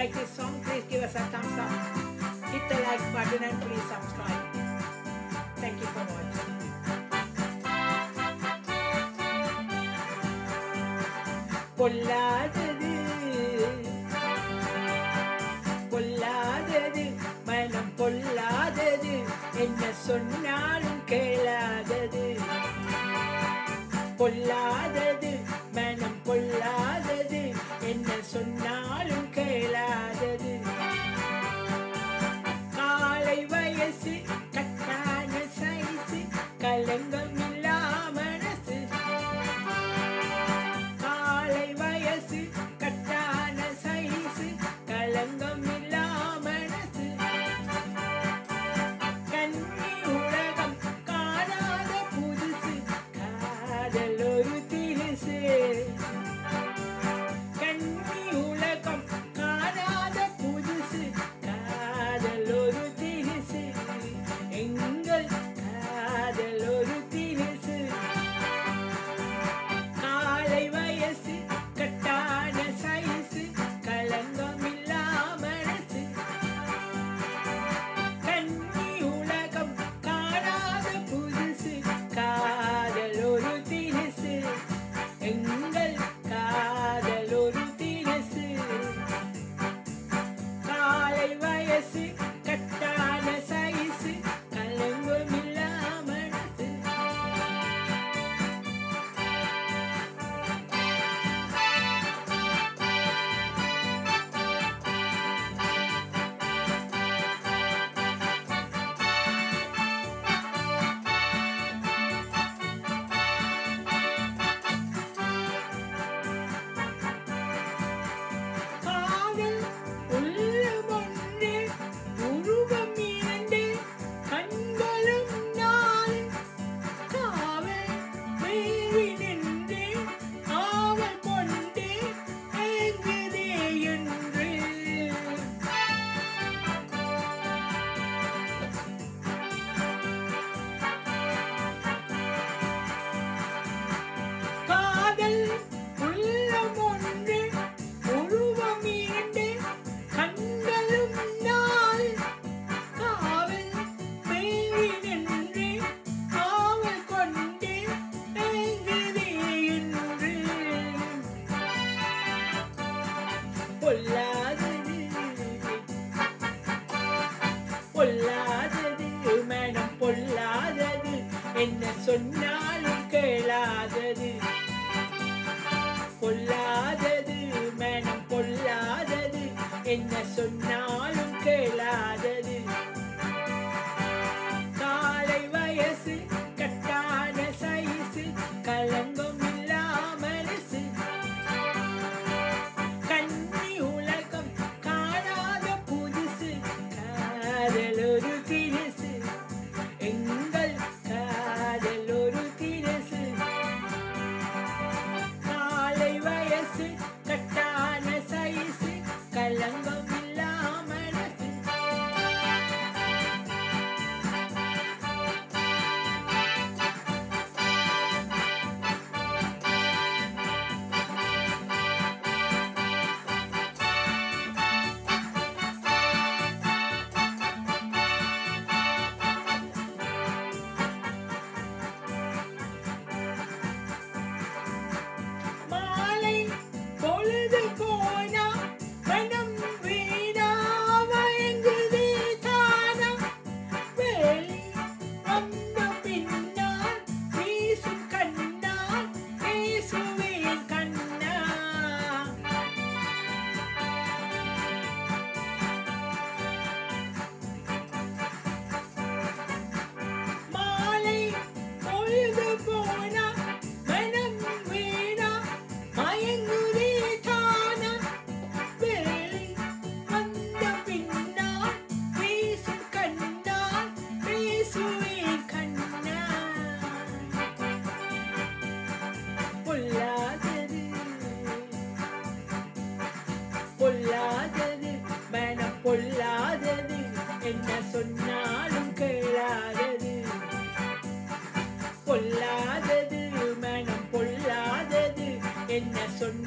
like this song, please give us a thumbs up. Hit the like button and please subscribe. Thank you for watching. பொல்லாதது பொல்லாதது மனம் பொல்லாதது என்ன சொன்னாலும் கேளாதது பொல்லாதது மனம் பொல்லாதது என்ன சொன்னாலும் கேளாதது காலை வயசு கட்டான சைசு கலங்கம் இல்லா மனசு காலை வயசு கட்டான சைசு கலங்கம் இல்லா மனசு கன்னி உலகம் காணாத புதுசு காதல் ஒரு திரிசு கன்னி உலகம் காணாத புதுசு காதல் ஒரு திரிசு எங்கள் காதல் ஒரு திரிசு காலை வயசு கட்டான சைசு களங்கம் இல்லா மனசு கன்னி உலகம் காணாத புதுசு காதல் ஒரு தினசு எங்கள் காதல் ஒரு தினசு காலை வயசு கட்டான சைசு கலங்கம் இல்லா மனசு காதல் உள்ளம் ஒன்று உருவம் இரண்டு கண்களும் நாலு காவல் மேவி நின்று ஆவல் கொண்டு ஏங்குதே என்று காதல் உள்ளம் ஒன்று உருவம் இரண்டு கண்களும் நாள் காவல் மேவி நின்று காவல் கொண்டு ஏங்குதே என்று பொல்லாதது பொல்லாதது மனம் பொல்லாதது என்ன சொன்னாலும் கேளாதது பொல்லாதது மனம் பொல்லாதது என்ன சொன்னாலும் கேளாதது காலை வயசு கட்டான சைசு கலங்கம் இல்லா மனசு கன்னி உலகம் காணாத புதுசு காதல் ஒரு திரிசு எங்கள் காதல் ஒரு திரிசு காலை வயசு கட்டான சைசு கலங்கம் இல்லா மனசு மாலை பொழுது போனா மனம் வீணா மயங்குதே தானா வேலி வந்த பின்னால் வீசும் கண்ணால் பேசுவேன் கண்ணா மாலை பொழுது போனா மனம் வீணா மயங்குதே தானா வேலை வந்த பின்னால் பேசும் கண்ணால் பேசுவேன் கண்ணா பொல்லாதது பொல்லாதது மனம் பொல்லாதது என்ன சொன்னாலும் கேளாதது பொல்லாதது மனம் பொல்லாதது என்ன சொன்ன